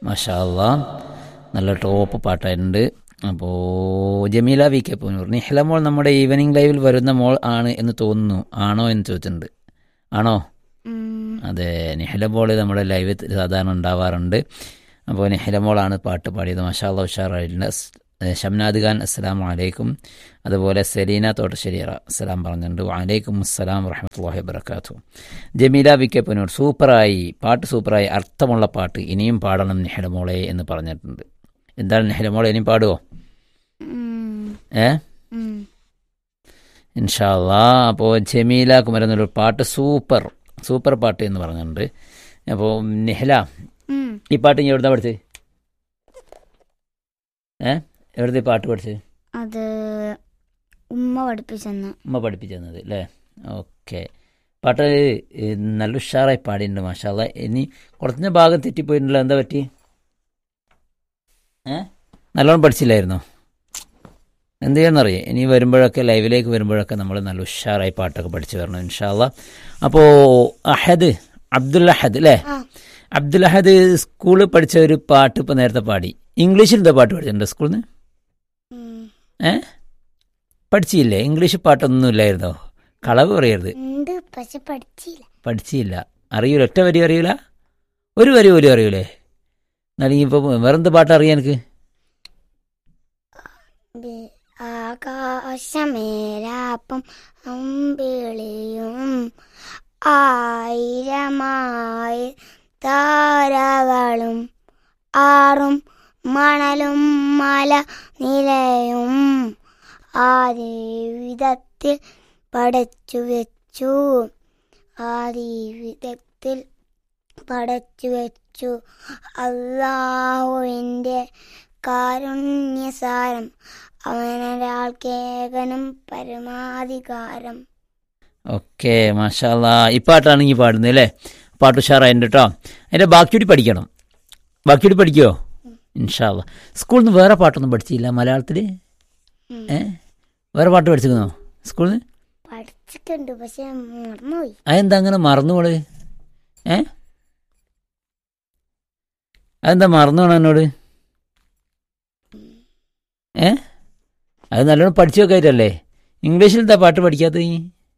മാഷാ അല്ലാ നല്ല ടോപ്പ് പാട്ടായിട്ടുണ്ട് അപ്പോൾ ജമീല വി കെ പൂനൂർ നിഹ്ല മോൾ നമ്മുടെ ഈവനിങ് ലൈവിൽ വരുന്ന മോൾ ആണ് എന്ന് തോന്നുന്നു ആണോ എന്ന് ചോദിച്ചിട്ടുണ്ട് ആണോ ഉം. അതെ നിഹല മോൾ നമ്മുടെ ലൈവ് സാധാരണ ഉണ്ടാവാറുണ്ട് അപ്പോൾ നിഹല മോളാണ് പാട്ട് പാടിയത് മാഷാല്ല ഉഷാറായിട്ടുണ്ട് അസ്- ഏ, ഷംനാദ് ഖാൻ അസ്സലാം വലൈക്കും അതുപോലെ സെലീന തോട്ടശ്ശേരിയറ അസ്സലാം പറഞ്ഞിട്ടുണ്ട് വലൈക്കും അസ്സലാം വറഹമത്തല്ലാഹി വബർക്കാത്തു ജമീല വി കെ പുനൂർ സൂപ്പറായി പാട്ട് സൂപ്പറായി അർത്ഥമുള്ള പാട്ട് ഇനിയും പാടണം നിഹല മോളെ എന്ന് പറഞ്ഞിട്ടുണ്ട് എന്താണ് നിഹല മോളെ ഇനിയും പാടുവോ ഉം. ഏ ഉം. ഇൻഷാല്ലാ അപ്പോൾ ജമീല കുമരനല്ലൂർ പാട്ട് സൂപ്പർ സൂപ്പർ പാട്ട് എന്ന് പറഞ്ഞിട്ടുണ്ട് അപ്പോൾ നിഹല ഉം. ഈ പാട്ട് ഇനി എവിടുന്നാ പഠിച്ചത് ഏ എവിടുത്തെ ഈ പാട്ട് പഠിച്ചത് അത് ഉമ്മ പഠിപ്പിച്ചെന്ന് ഉമ്മ പഠിപ്പിച്ചു തന്നത് അല്ലേ ഓക്കെ പാട്ട് ഏ, നല്ല ഉഷാറായി പാടിയിട്ടുണ്ട് മാഷാല്ല ഇനി കുറഞ്ഞ ഭാഗം തെറ്റിപ്പോയിട്ടുണ്ടല്ലോ എന്താ പറ്റി ഏ നല്ലോണം പഠിച്ചില്ലായിരുന്നോ എന്ത് ചെയ്യാന്നറിയാം ഇനി വരുമ്പോഴൊക്കെ ലൈവിലേക്ക് വരുമ്പോഴൊക്കെ നമ്മൾ നല്ല ഉഷാറായി പാട്ടൊക്കെ പഠിച്ചു വരണം ഇൻഷാല്ല അപ്പോൾ അഹദ് അബ്ദുൽ അഹദ് അല്ലേ ആ. അബ്ദുൽ അഹദ് സ്കൂളിൽ പഠിച്ച ഒരു പാട്ട് ഇപ്പോൾ നേരത്തെ പാടി ഇംഗ്ലീഷിൽ എന്താ പാട്ട് പഠിച്ചിട്ടുണ്ടോ സ്കൂളിൽ നിന്ന് ഉം. ഏ പഠിച്ചില്ലേ ഇംഗ്ലീഷ് പാട്ടൊന്നും ഇല്ലായിരുന്നോ കളവ് പറയരുത് ഉണ്ട് പക്ഷെ പഠിച്ചില്ല പഠിച്ചില്ല അറിയൂല ഒറ്റ വരി അറിയൂല ഒരു വരി പോലും അറിയൂലേ എന്നാലും ഇപ്പോൾ വേറെന്ത് പാട്ട് അറിയാം എനിക്ക് ബി- ആകാശമേലാപ്പം അമ്പിളിയും ആയിരമായി താരകളും ആറും മണലും മല നിലയും ആദ്യ വിധത്തിൽ പടച്ചു വെച്ചു ആദ്യ വിധത്തിൽ പടച്ചു വെച്ചു അള്ളാഹുവിൻ്റെ കാരുണ്യസാരം അവനൊരാൾക്കേകനും പരമാധികാരം ഓക്കെ മാഷാല്ല ഈ പാട്ടാണ് ഈ പാടുന്നത് അല്ലേ പാട്ട് ഉഷാറായിട്ടുണ്ട് കേട്ടോ അതിൻ്റെ ബാക്കിയൂടി പഠിക്കണം ബാക്കിയൂടി പഠിക്കുമോ ഇൻഷാല്ല സ്കൂളിൽ നിന്ന് വേറെ പാട്ടൊന്നും പഠിച്ചില്ല മലയാളത്തിൽ ഉം. ഏ വേറെ പാട്ട് പഠിച്ചിരുന്നോ സ്കൂളിൽ നിന്ന് പഠിച്ചിട്ടുണ്ട് പക്ഷെ മറന്നുപോയി അതെന്താ അങ്ങനെ മറന്നുപോള് ഏ അതെന്താ മറന്നുപോണ എന്നോട് ഏ അത് നല്ലോണം പഠിച്ചു വെക്കായിട്ടല്ലേ ഇംഗ്ലീഷിൽ എന്താ പാട്ട് പഠിക്കാത്ത നീ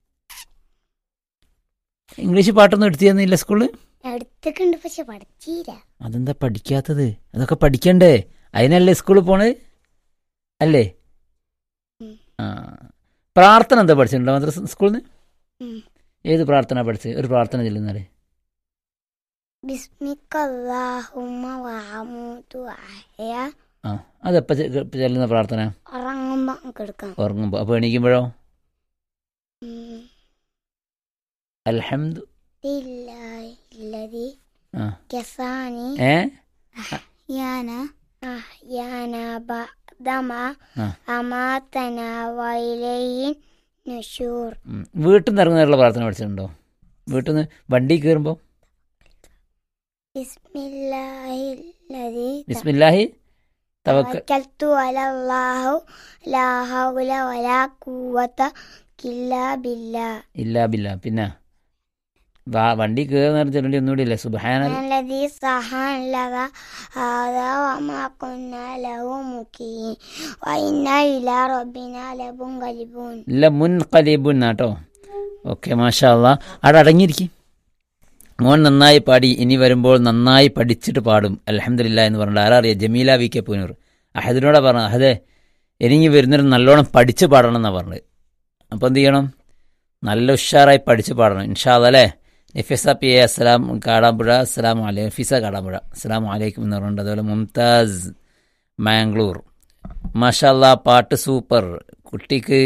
ഇംഗ്ലീഷ് പാട്ടൊന്നും എടുത്തു തന്നില്ല സ്കൂളിൽ എടുത്തിട്ടുണ്ട് പക്ഷെ പഠിച്ചില്ല അതെന്താ പഠിക്കാത്തത് അതൊക്കെ പഠിക്കണ്ടേ അതിനല്ലേ സ്കൂളിൽ പോണത് അല്ലേ ഉം. ആ പ്രാർത്ഥന എന്താ പഠിച്ചിട്ടുണ്ടോ മദ്രസ സ്കൂളിൽ നിന്ന് ഉം. ഏത് പ്രാർത്ഥന പഠിച്ചത് ഒരു പ്രാർത്ഥന ചെല്ലുന്നാലേ ബിസ്മിക്കല്ലാഹുമ്മ വഅമൂതു വഅഹ്യ ആ അതെപ്പോ ചെ- ഇപ്പൊ ചെല്ലുന്ന പ്രാർത്ഥന ഉറങ്ങുമ്പോ കിടക്കാം ഉറങ്ങുമ്പോൾ അപ്പോൾ എണീക്കുമ്പോഴോ ഉം. അൽഹംദു ബില്ലാഹില്ലദി ആ കസാനി ഏ യാന അഹ്യാന ബഅദമ ആ. അമാതന വൈലൈൻ നുഷൂർ ഉം. വീട്ടിൽ നിന്ന് ഇറങ്ങുന്നതിനുള്ള പ്രാർത്ഥന പഠിച്ചിട്ടുണ്ടോ വീട്ടിൽ നിന്ന് വണ്ടി കയറുമ്പോൾ ബിസ്മില്ലാഹില്ലദി ബിസ്മില്ലാഹി തവക്ക തവക്കൽത്തു അലല്ലാഹു ലാ ഹൗല വലാ ഖുവത ഇല്ലാ ബില്ലാ ഇല്ല ബില്ല പിന്നെ വാ വണ്ടി കയറുന്ന ചെല്ലി ഒന്നുകൂടി ഇല്ലേ സുബഹാന الذي سهل لك هذا وما كنا له مكين وإنا إلى ربنا لمنقلبون ഇല്ല മുൻ കലീബുൻ നാട്ടോ ഓക്കെ മാഷാ അല്ലാ അവിടെ അടങ്ങിയിരിക്കും മോൻ നന്നായി പാടി ഇനി വരുമ്പോൾ നന്നായി പഠിച്ചിട്ട് പാടും അലഹമില്ല എന്ന് പറഞ്ഞിട്ട് ആരാ അറിയാം ജമീല വി കെ പൂനൂർ അഹദിനോടാ പറഞ്ഞ അഹദേ ഇനി വരുന്നൊരു നല്ലോണം പഠിച്ച് പാടണം എന്നാ പറഞ്ഞത് അപ്പോൾ എന്ത് ചെയ്യണം നല്ല ഉഷാറായി പഠിച്ച് പാടണം ഇൻഷാല്ല അല്ലേ നഫീസ പി എ അസ്സലാം കാടാമ്പുഴ അസ്സലാം അലൈക്കും നഫീസ കാടാമ്പുഴ അസ്സലാം അലൈക്കും എന്ന് പറഞ്ഞിട്ടുണ്ട് അതുപോലെ മുംതാസ് മാംഗ്ലൂർ മാഷാല്ല പാട്ട് സൂപ്പർ കുട്ടിക്ക്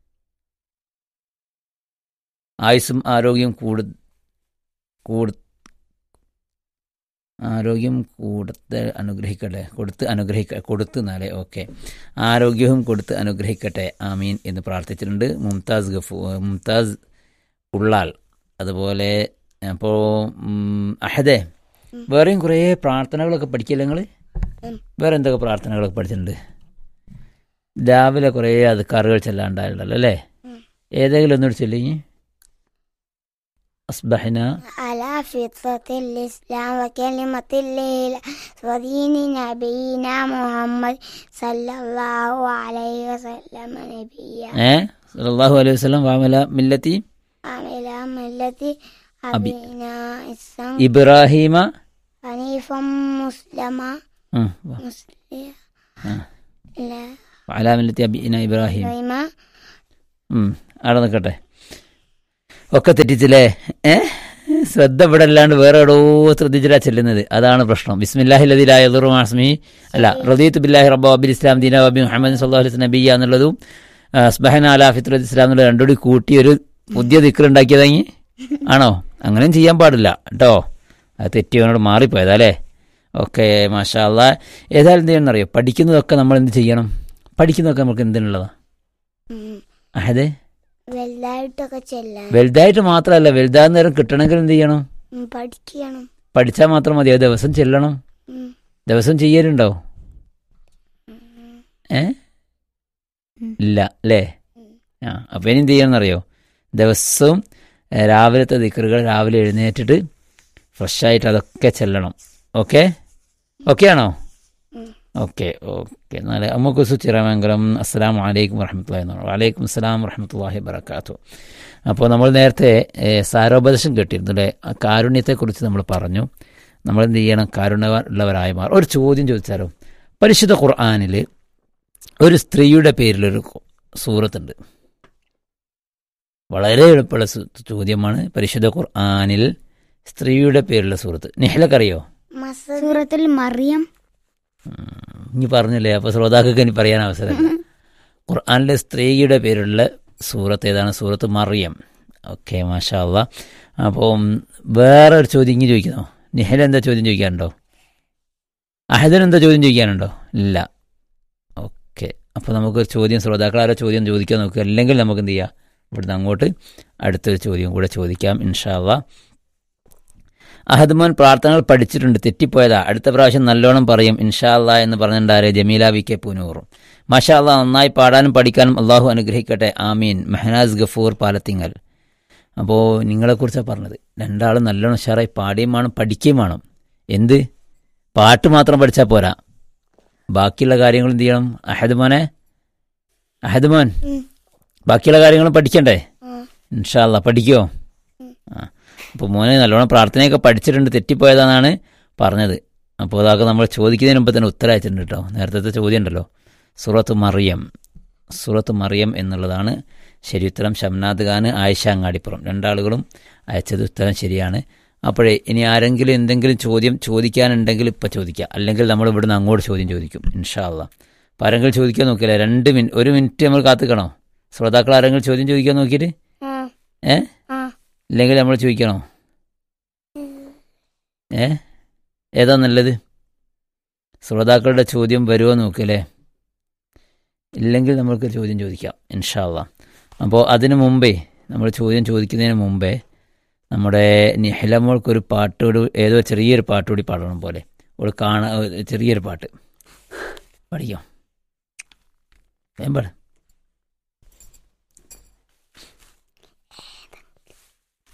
ആയുസ്സും ആരോഗ്യം കൂടു കൂടു ആരോഗ്യം കൊടുത്ത് അനുഗ്രഹിക്കട്ടെ കൊടുത്ത് അനുഗ്രഹിക്ക കൊടുത്ത് നാളെ ഓക്കെ ആരോഗ്യവും കൊടുത്ത് അനുഗ്രഹിക്കട്ടെ ആമീൻ എന്ന് പ്രാർത്ഥിച്ചിട്ടുണ്ട് മുംതാസ് ഗഫൂ മുംതാസ് ഉള്ളാൽ അതുപോലെ അപ്പോൾ അഹദേ വേറെയും കുറേ പ്രാർത്ഥനകളൊക്കെ പഠിക്കില്ല നിങ്ങൾ ഉം. വേറെ എന്തൊക്കെ പ്രാർത്ഥനകളൊക്കെ പഠിച്ചിട്ടുണ്ട് രാവിലെ കുറേ അത് കറുകൾ ചെല്ലാണ്ടായുണ്ടല്ലോ അല്ലേ ഉം. ഏതെങ്കിലും ഒന്നുകൂടി ചൊല്ലിങ്ങി അസ്ബഹന على فطرة الإسلام وكلمة الله ودين نبينا محمد صلى الله عليه وسلم نبيا ഏ സല്ലല്ലാഹു അലൈഹി വസല്ലം വാമല മില്ലത്തി عمل ملة أبينا إسلام ഇബ്രാഹിമ حنيفا مسلما ഉം, വാ. مسلما ആ. لا വഅലാ മില്ലത്തി അബീന ഇബ്രാഹിം رحمة ഉം, അവിടെ നിൽക്കട്ടെ ഒക്കെ തെറ്റിച്ചില്ലേ ഏ ശ്രദ്ധ ഇവിടെ അല്ലാണ്ട് വേറെ എവിടോ ശ്രദ്ധിച്ചിട്ടാ ചെല്ലുന്നത് അതാണ് പ്രശ്നം ബിസ്മില്ലാഹി ലദിലായ മാസ്മി അല്ല റദീത്ത് ബില്ലാഹി റബ്ബ അബിൽ ഇസ്ലാം ദീന അബി മുഹമ്മദ് സല്ലാഹു അലൈഹി നബിയ എന്നുള്ളതും സ്ബഹൻ അല ഫിത്രുൽ ഇസ്ലാം എന്നുള്ള രണ്ടും കൂടി കൂട്ടി ഒരു പുതിയ ദിക്കർ ഉണ്ടാക്കിയതെങ്കിൽ ആണോ അങ്ങനെയും ചെയ്യാൻ പാടില്ല കേട്ടോ അത് തെറ്റിയവനോട് മാറിപ്പോയതാ അല്ലേ ഓക്കെ മാഷാ അല്ലാ ഏതായാലും എന്ത് ചെയ്യണമെന്നറിയോ പഠിക്കുന്നതൊക്കെ നമ്മൾ എന്ത് ചെയ്യണം പഠിക്കുന്നതൊക്കെ നമുക്ക് എന്തിനുള്ളതാ അതെ വലുതായിട്ടൊക്കെ ചെല്ലാൻ വലുതായിട്ട് മാത്രമല്ല വലുതാകുന്ന നേരം കിട്ടണമെങ്കിൽ എന്ത് ചെയ്യണം ഉം, പഠിക്കണം പഠിച്ചാൽ മാത്രം മതി അത് ദിവസം ചെല്ലണം ഉം. ദിവസം ചെയ്യലുണ്ടോ ഏ ഉം. ഇല്ല അല്ലേ ഉം. ആ അപ്പം ഇനി എന്ത് ചെയ്യണമെന്നറിയോ ദിവസവും ഏ, രാവിലത്തെ ദിക്കറുകൾ രാവിലെ എഴുന്നേറ്റിട്ട് ഫ്രഷായിട്ട് അതൊക്കെ ചെല്ലണം ഓക്കെ ഓക്കെ ആണോ ഉം. ഓക്കെ ഓക്കെ എന്നാൽ നമുക്ക് സുച്ചിറമംഗലം അസ്സാം വലൈക്കും വറഹമത്തല്ലാഹി വലൈക്കും അസ്സലാം വറഹമത്തല്ലാഹി വബർക്കാത്തു അപ്പോൾ നമ്മൾ നേരത്തെ ഏ, സാരോപദേശം കേട്ടിരുന്നു അല്ലേ ആ കാരുണ്യത്തെക്കുറിച്ച് നമ്മൾ പറഞ്ഞു നമ്മൾ എന്ത് ചെയ്യണം കാരുണ്യമുള്ളവരായി മാറും ഒരു ചോദ്യം ചോദിച്ചാലോ പരിശുദ്ധ ഖുർആാനിൽ ഒരു സ്ത്രീയുടെ പേരിലൊരു സൂറത്തുണ്ട് വളരെ എളുപ്പമുള്ള സു- ചോദ്യമാണ് പരിശുദ്ധ ഖുർആാനിൽ സ്ത്രീയുടെ പേരുള്ള സൂറത്ത് നിഹലക്കറിയോ മസ- സൂറത്തുൽ മറിയം ഇനി പറഞ്ഞില്ലേ അപ്പോൾ ശ്രോതാക്കൾക്ക് ഇനി പറയാൻ അവസരമില്ല ഖുർആാനിലെ സ്ത്രീയുടെ പേരുള്ള സൂറത്ത് ഏതാണ് സൂറത്ത് മറിയം ഓക്കെ മാഷാ അള്ളാ അപ്പം വേറെ ഒരു ചോദ്യം ഇങ്ങനെ ചോദിക്കുന്നോ നിഹൽ എന്താ ചോദ്യം ചോദിക്കാനുണ്ടോ അഹദൻ എന്താ ചോദ്യം ചോദിക്കാനുണ്ടോ ഇല്ല ഓക്കെ അപ്പോൾ നമുക്കൊരു ചോദ്യം ശ്രോതാക്കൾ ആരോ ചോദ്യം ചോദിക്കാൻ നോക്കുക അല്ലെങ്കിൽ നമുക്ക് എന്ത് ചെയ്യാം ഇവിടുന്ന് അങ്ങോട്ട് അടുത്തൊരു ചോദ്യം കൂടെ ചോദിക്കാം ഇൻഷാ അള്ളാ അഹദ് മോൻ പ്രാർത്ഥനകൾ പഠിച്ചിട്ടുണ്ട് തെറ്റിപ്പോയതാ അടുത്ത പ്രാവശ്യം നല്ലോണം പറയും ഇൻഷാ അല്ലാ എന്ന് പറഞ്ഞിട്ടുണ്ടാരെ ജമീല വി കെ പുനൂറും മാഷാ അല്ലാ നന്നായി പാടാനും പഠിക്കാനും അള്ളാഹു അനുഗ്രഹിക്കട്ടെ ആമീൻ മെഹനാസ് ഗഫൂർ പാലത്തിങ്ങൽ അപ്പോൾ നിങ്ങളെക്കുറിച്ചാണ് പറഞ്ഞത് രണ്ടാളും നല്ലോണം ഉഷാറായി പാടുകയും വേണം പഠിക്കുകയും വേണം എന്ത് പാട്ട് മാത്രം പഠിച്ചാൽ പോരാ ബാക്കിയുള്ള കാര്യങ്ങൾ എന്ത് ചെയ്യണം അഹദ് മോനെ അഹദ് മോൻ ഉം. ബാക്കിയുള്ള കാര്യങ്ങളും പഠിക്കണ്ടേ ഉം. ഇൻഷാ അല്ലാ പഠിക്കുമോ ഉം. ആ അപ്പോൾ മോനെ നല്ലോണം പ്രാർത്ഥനയൊക്കെ പഠിച്ചിട്ടുണ്ട് തെറ്റിപ്പോയതാണെന്നാണ് പറഞ്ഞത് അപ്പോൾ അതൊക്കെ നമ്മൾ ചോദിക്കുന്നതിന് മുമ്പ് തന്നെ ഉത്തരം അയച്ചിട്ടുണ്ട് കേട്ടോ നേരത്തെ ചോദ്യം ഉണ്ടല്ലോ സുറത്ത് മറിയം സുറത്ത് മറിയം എന്നുള്ളതാണ് ശരി ഉത്തരം ഷംനാദ് ഖാൻ ആയിഷ അങ്ങാടിപ്പുറം രണ്ടാളുകളും അയച്ചത് ഉത്തരം ശരിയാണ് അപ്പോഴേ ഇനി ആരെങ്കിലും എന്തെങ്കിലും ചോദ്യം ചോദിക്കാനുണ്ടെങ്കിൽ ഇപ്പോൾ ചോദിക്കുക അല്ലെങ്കിൽ നമ്മൾ ഇവിടുന്ന് അങ്ങോട്ട് ചോദ്യം ചോദിക്കും ഇൻഷാ അള്ളാ അപ്പോൾ ആരെങ്കിലും ചോദിക്കാൻ നോക്കില്ല രണ്ട് മിനിറ്റ് ഒരു മിനിറ്റ് നമ്മൾ കാത്തുക്കണോ ശ്രോതാക്കൾ ആരെങ്കിലും ചോദ്യം ചോദിക്കാൻ നോക്കിയിട്ട് ആ ഏ ആ ഇല്ലെങ്കിൽ നമ്മൾ ചോദിക്കണോ ഏ ഏതാ നല്ലത് ശ്രോതാക്കളുടെ ചോദ്യം വരുമോ നോക്കല്ലേ ഇല്ലെങ്കിൽ നമുക്ക് ചോദ്യം ചോദിക്കാം ഇൻഷാല്ല അപ്പോൾ അതിനു മുമ്പേ നമ്മൾ ചോദ്യം ചോദിക്കുന്നതിന് മുമ്പേ നമ്മുടെ നിഹലമോൾക്കൊരു പാട്ടോട് ഏതോ ചെറിയൊരു പാട്ടുകൂടി പാടണം പോലെ അവൾ കാണാ ചെറിയൊരു പാട്ട് പഠിക്കാം വേം പാട്